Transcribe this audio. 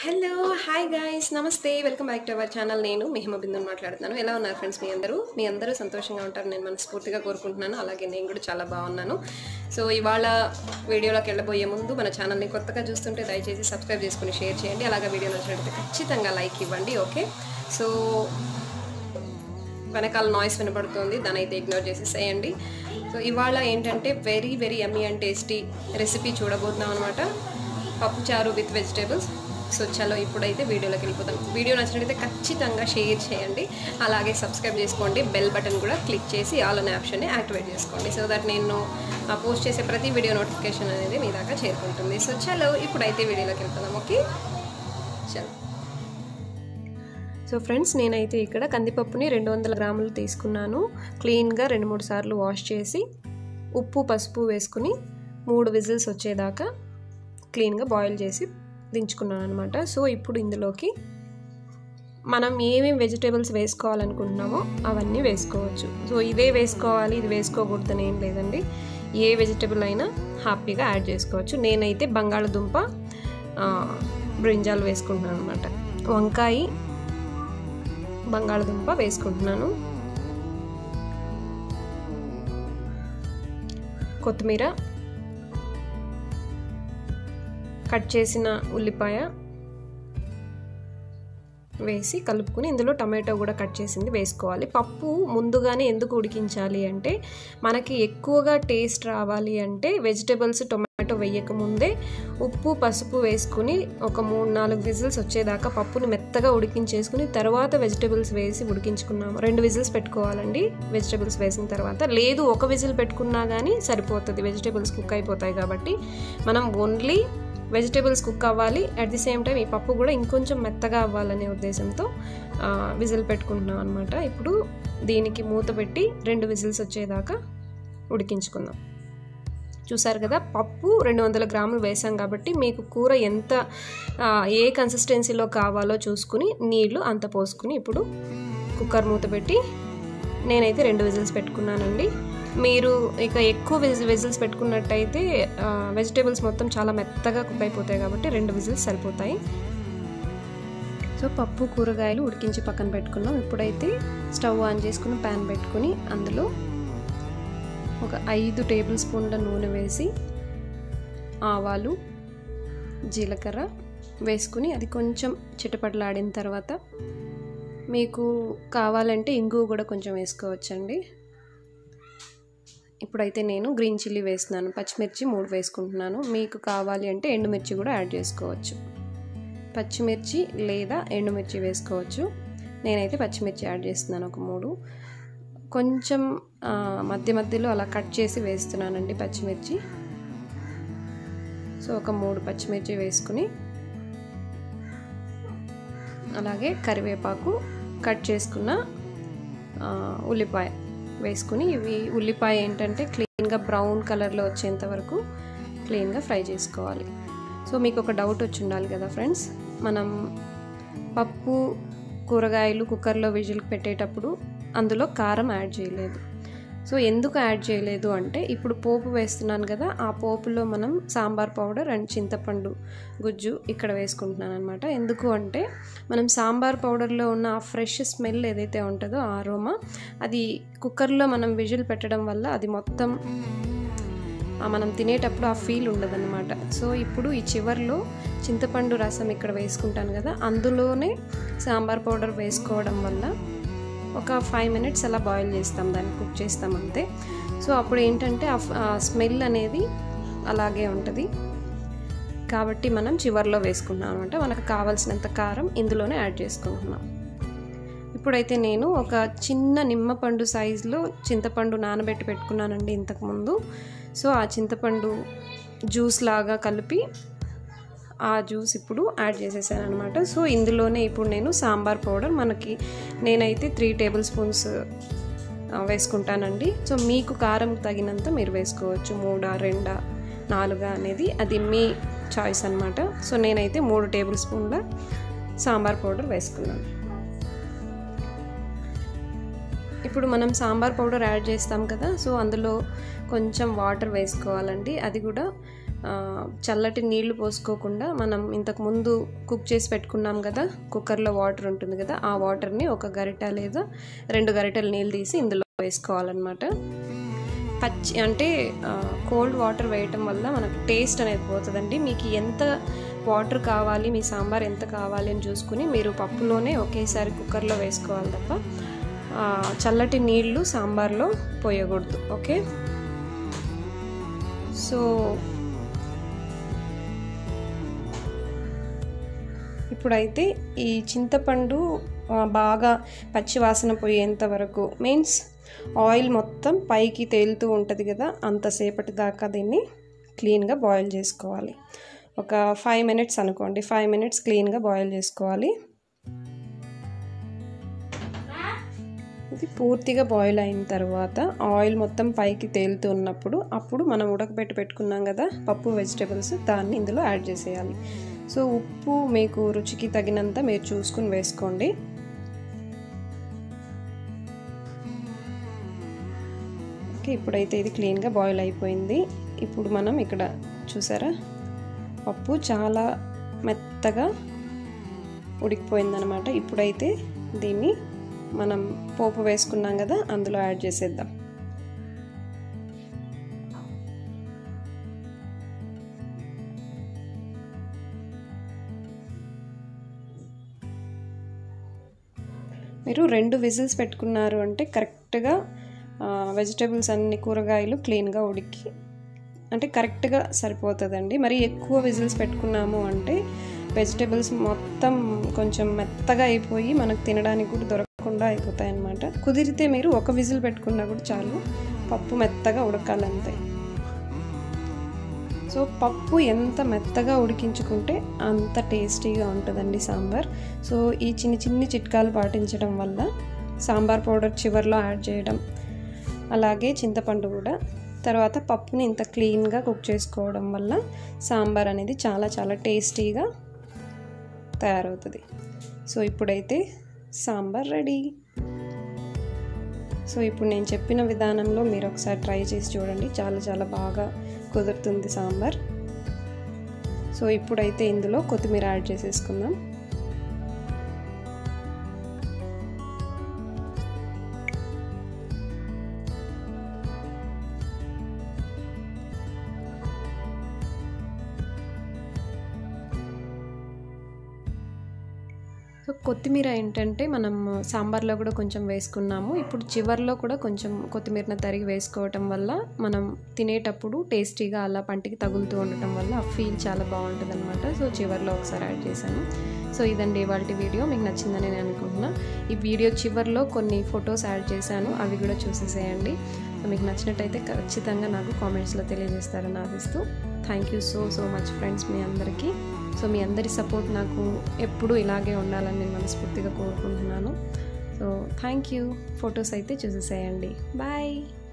hello hi guys నమస్తే welcome back to our channel నేను మిహిమ బిందు మాట్లాడుతున్నాను ఎలా ఉన్నారు ఫ్రెండ్స్ మీ అందరూ మీ అందరూ సంతోషంగా ఉంటారు నేను మనస్ఫూర్తిగా కోరుకుంటున్నాను అలాగే నేను కూడా చాలా బాగున్నాను సో ఇవాళ వీడియోలోకి వెళ్ళబోయే ముందు మన ఛానల్ని కొత్తగా చూస్తుంటే దయచేసి సబ్స్క్రైబ్ చేసుకుని షేర్ చేయండి అలాగే వీడియో నచ్చినట్లయితే ఖచ్చితంగా లైక్ ఇవ్వండి ఓకే సో వెనకాల నాయిస్ వినపడుతుంది దాని అయితే ఇగ్నోర్ చేసేసేయండి సో ఇవాళ ఏంటంటే very very yummy and tasty recipe చూడబోతున్నాం అనమాట పప్పుచారు విత్ వెజిటేబుల్స్ సో చలో ఇప్పుడైతే వీడియోలోకి వెళ్ళిపోతాం వీడియో నచ్చినట్లయితే ఖచ్చితంగా షేర్ చేయండి అలాగే సబ్స్క్రైబ్ చేసుకోండి బెల్ బటన్ కూడా క్లిక్ చేసి ఆల్ అనే ఆప్షన్ని యాక్టివేట్ చేసుకోండి సో దట్ నేను పోస్ట్ చేసే ప్రతి వీడియో నోటిఫికేషన్ అనేది మీ దాకా చేరుకుంటుంది సో చలో ఇప్పుడైతే వీడియోలోకి వెళ్తున్నాం ఓకే చలో సో ఫ్రెండ్స్ నేనైతే ఇక్కడ కందిపప్పుని రెండు వందల గ్రాములు తీసుకున్నాను క్లీన్గా రెండు మూడు సార్లు వాష్ చేసి ఉప్పు పసుపు వేసుకుని మూడు విజిల్స్ వచ్చేదాకా క్లీన్గా బాయిల్ చేసి దించుకున్నాను అనమాట సో ఇప్పుడు ఇందులోకి మనం ఏమేమి వెజిటేబుల్స్ వేసుకోవాలనుకుంటున్నామో అవన్నీ వేసుకోవచ్చు సో ఇదే వేసుకోవాలి ఇది వేసుకోకూడదని ఏం లేదండి ఏ వెజిటేబుల్ అయినా హ్యాపీగా యాడ్ చేసుకోవచ్చు నేనైతే బంగాళదుంప బ్రింజాలు వేసుకుంటున్నాను అనమాట వంకాయ బంగాళదుంప వేసుకుంటున్నాను కొత్తిమీర కట్ చేసిన ఉల్లిపాయ వేసి కలుపుకుని ఇందులో టమాటో కూడా కట్ చేసింది వేసుకోవాలి పప్పు ముందుగానే ఎందుకు ఉడికించాలి అంటే మనకి ఎక్కువగా టేస్ట్ రావాలి అంటే వెజిటేబుల్స్ టొమాటో వేయక ముందే ఉప్పు పసుపు వేసుకుని ఒక మూడు నాలుగు విజిల్స్ వచ్చేదాకా పప్పుని మెత్తగా ఉడికించేసుకుని తర్వాత వెజిటేబుల్స్ వేసి ఉడికించుకున్నాము రెండు విజిల్స్ పెట్టుకోవాలండి వెజిటేబుల్స్ వేసిన తర్వాత లేదు ఒక విజిల్ పెట్టుకున్నా కానీ సరిపోతుంది వెజిటేబుల్స్ కుక్ అయిపోతాయి కాబట్టి మనం ఓన్లీ వెజిటేబుల్స్ కుక్ అవ్వాలి అట్ ది సేమ్ టైం ఈ పప్పు కూడా ఇంకొంచెం మెత్తగా అవ్వాలనే ఉద్దేశంతో విజిల్ పెట్టుకుంటున్నాం అనమాట ఇప్పుడు దీనికి మూత పెట్టి రెండు విజిల్స్ వచ్చేదాకా ఉడికించుకుందాం చూసారు కదా పప్పు రెండు వందల గ్రాములు వేసాం కాబట్టి మీకు కూర ఎంత ఏ కన్సిస్టెన్సీలో కావాలో చూసుకుని నీళ్లు అంత పోసుకుని ఇప్పుడు కుక్కర్ మూత పెట్టి నేనైతే రెండు విజిల్స్ పెట్టుకున్నానండి మీరు ఇక ఎక్కువ విజిల్ విజిల్స్ పెట్టుకున్నట్టయితే వెజిటేబుల్స్ మొత్తం చాలా మెత్తగా కుక్ అయిపోతాయి కాబట్టి రెండు విజిల్స్ సరిపోతాయి సో పప్పు కూరగాయలు ఉడికించి పక్కన పెట్టుకున్నాం ఇప్పుడైతే స్టవ్ ఆన్ చేసుకుని ప్యాన్ పెట్టుకుని అందులో ఒక ఐదు టేబుల్ స్పూన్ల నూనె వేసి ఆవాలు జీలకర్ర వేసుకుని అది కొంచెం చిటపటలాడిన తర్వాత మీకు కావాలంటే ఇంగువ కూడా కొంచెం వేసుకోవచ్చండి ఇప్పుడైతే నేను గ్రీన్ చిల్లీ వేస్తున్నాను పచ్చిమిర్చి మూడు వేసుకుంటున్నాను మీకు కావాలి అంటే ఎండుమిర్చి కూడా యాడ్ చేసుకోవచ్చు పచ్చిమిర్చి లేదా ఎండుమిర్చి వేసుకోవచ్చు నేనైతే పచ్చిమిర్చి యాడ్ చేస్తున్నాను ఒక మూడు కొంచెం మధ్య మధ్యలో అలా కట్ చేసి వేస్తున్నానండి పచ్చిమిర్చి సో ఒక మూడు పచ్చిమిర్చి వేసుకుని అలాగే కరివేపాకు కట్ చేసుకున్న ఉల్లిపాయ వేసుకుని ఇవి ఉల్లిపాయ ఏంటంటే క్లీన్గా బ్రౌన్ కలర్లో వచ్చేంత వరకు క్లీన్గా ఫ్రై చేసుకోవాలి సో మీకు ఒక డౌట్ వచ్చి ఉండాలి కదా ఫ్రెండ్స్ మనం పప్పు కూరగాయలు కుక్కర్లో విజిల్ పెట్టేటప్పుడు అందులో కారం యాడ్ చేయలేదు సో ఎందుకు యాడ్ చేయలేదు అంటే ఇప్పుడు పోపు వేస్తున్నాను కదా ఆ పోపులో మనం సాంబార్ పౌడర్ అండ్ చింతపండు గుజ్జు ఇక్కడ వేసుకుంటున్నాను అనమాట ఎందుకు అంటే మనం సాంబార్ పౌడర్లో ఉన్న ఆ ఫ్రెష్ స్మెల్ ఏదైతే ఉంటుందో ఆ అరోమా అది కుక్కర్లో మనం విజిల్ పెట్టడం వల్ల అది మొత్తం మనం తినేటప్పుడు ఆ ఫీల్ ఉండదన్నమాట సో ఇప్పుడు ఈ చివరిలో చింతపండు రసం ఇక్కడ వేసుకుంటాను కదా అందులోనే సాంబార్ పౌడర్ వేసుకోవడం వల్ల ఒక ఫైవ్ మినిట్స్ అలా బాయిల్ చేస్తాం దాన్ని కుక్ చేస్తాం అంతే సో అప్పుడు ఏంటంటే ఆ స్మెల్ అనేది అలాగే ఉంటుంది కాబట్టి మనం చివరిలో వేసుకున్నాం అనమాట మనకు కావాల్సినంత కారం ఇందులోనే యాడ్ చేసుకుంటున్నాం ఇప్పుడైతే నేను ఒక చిన్న నిమ్మపండు సైజులో చింతపండు నానబెట్టి పెట్టుకున్నానండి ఇంతకుముందు సో ఆ చింతపండు జ్యూస్ లాగా కలిపి ఆ జ్యూస్ ఇప్పుడు యాడ్ చేసేసాను అనమాట సో ఇందులోనే ఇప్పుడు నేను సాంబార్ పౌడర్ మనకి నేనైతే three tablespoons so మీకు కారం తగినంత మీరు వేసుకోవచ్చు మూడా రెండా నాలుగా అనేది అది మీ చాయిస్ అనమాట సో నేనైతే మూడు టేబుల్ స్పూన్ల సాంబార్ పౌడర్ వేసుకున్నాను ఇప్పుడు మనం సాంబార్ పౌడర్ యాడ్ చేస్తాం కదా సో అందులో కొంచెం వాటర్ వేసుకోవాలండి అది కూడా చల్లటి నీళ్లు పోసుకోకుండా మనం ఇంతకు ముందు కుక్ చేసి పెట్టుకున్నాం కదా కుక్కర్లో వాటర్ ఉంటుంది కదా ఆ వాటర్ని ఒక గరిట లేదా రెండు గరిటెలు నీళ్ళు తీసి ఇందులో వేసుకోవాలన్నమాట పచ్చి అంటే కోల్డ్ వాటర్ వేయటం వల్ల మనకు టేస్ట్ అనేది పోతుందండి మీకు ఎంత వాటర్ కావాలి మీ సాంబార్ ఎంత కావాలి అని చూసుకుని మీరు పప్పులోనే ఒకేసారి కుక్కర్లో వేసుకోవాలి తప్ప చల్లటి నీళ్లు సాంబార్లో పోయకూడదు ఓకే సో ఇప్పుడైతే ఈ చింతపండు బాగా పచ్చి వాసన పోయేంత వరకు మీన్స్ ఆయిల్ మొత్తం పైకి తేలుతూ ఉంటుంది కదా అంతసేపటి దాకా దీన్ని క్లీన్గా బాయిల్ చేసుకోవాలి ఒక ఫైవ్ మినిట్స్ అనుకోండి ఫైవ్ మినిట్స్ క్లీన్గా బాయిల్ చేసుకోవాలి ఇది పూర్తిగా బాయిల్ అయిన తర్వాత ఆయిల్ మొత్తం పైకి తేలుతూ ఉన్నప్పుడు అప్పుడు మనం ఉడకబెట్టి పెట్టుకున్నాం కదా పప్పు వెజిటేబుల్స్ దాన్ని ఇందులో యాడ్ చేసేయాలి సో ఉప్పు మీకు రుచికి తగినంత మీరు చూసుకుని వేసుకోండి ఓకే ఇప్పుడైతే ఇది క్లీన్గా బాయిల్ అయిపోయింది ఇప్పుడు మనం ఇక్కడ చూసారా పప్పు చాలా మెత్తగా ఉడికిపోయిందనమాట ఇప్పుడైతే దీన్ని మనం పోపు వేసుకున్నాం కదా అందులో యాడ్ చేసేద్దాం మీరు రెండు విజిల్స్ పెట్టుకున్నారు అంటే కరెక్ట్గా వెజిటేబుల్స్ అన్ని కూరగాయలు క్లీన్గా ఉడికి అంటే కరెక్ట్గా సరిపోతుందండి మరి ఎక్కువ విజిల్స్ పెట్టుకున్నాము అంటే వెజిటేబుల్స్ మొత్తం కొంచెం మెత్తగా అయిపోయి మనకు తినడానికి కూడా దొరకకుండా అయిపోతాయి అన్నమాట కుదిరితే మీరు ఒక విజిల్ పెట్టుకున్నా కూడా చాలు పప్పు మెత్తగా ఉడకాలంతే సో పప్పు ఎంత మెత్తగా ఉడికించుకుంటే అంత టేస్టీగా ఉంటుందండి సాంబార్ సో ఈ చిన్ని చిన్ని చిట్కాలు పాటించడం వల్ల సాంబార్ పౌడర్ చివరిలో యాడ్ చేయడం అలాగే చింతపండు కూడా తర్వాత పప్పుని ఇంత క్లీన్గా కుక్ చేసుకోవడం వల్ల సాంబార్ అనేది చాలా చాలా టేస్టీగా తయారవుతుంది సో ఇప్పుడైతే సాంబార్ రెడీ సో ఇప్పుడు నేను చెప్పిన విధానంలో మీరు ఒకసారి ట్రై చేసి చూడండి చాలా చాలా బాగా కుదురుతుంది సాంబార్ సో ఇప్పుడైతే ఇందులో కొత్తిమీర యాడ్ చేసేసుకుందాం సో కొత్తిమీర ఏంటంటే మనం సాంబార్లో కూడా కొంచెం వేసుకున్నాము ఇప్పుడు చివర్లో కూడా కొంచెం కొత్తిమీరని తరిగి వేసుకోవటం వల్ల మనం తినేటప్పుడు టేస్టీగా అలా పంటికి తగులుతూ ఉండటం వల్ల ఆ ఫీల్ చాలా బాగుంటుంది అనమాట సో చివర్లో ఒకసారి యాడ్ చేశాను సో ఇదండి ఇవాళ వీడియో మీకు నచ్చిందని నేను అనుకుంటున్నా ఈ వీడియో చివర్లో కొన్ని ఫొటోస్ యాడ్ చేశాను అవి కూడా చూసేసేయండి సో మీకు నచ్చినట్టయితే ఖచ్చితంగా నాకు కామెంట్స్లో తెలియజేస్తారని ఆశిస్తూ thank you so so much friends మీ అందరికీ సో మీ అందరి సపోర్ట్ నాకు ఎప్పుడూ ఇలాగే ఉండాలని నేను మనస్ఫూర్తిగా కోరుకుంటున్నాను సో థ్యాంక్ యూ ఫొటోస్ అయితే చూసేసేయండి బాయ్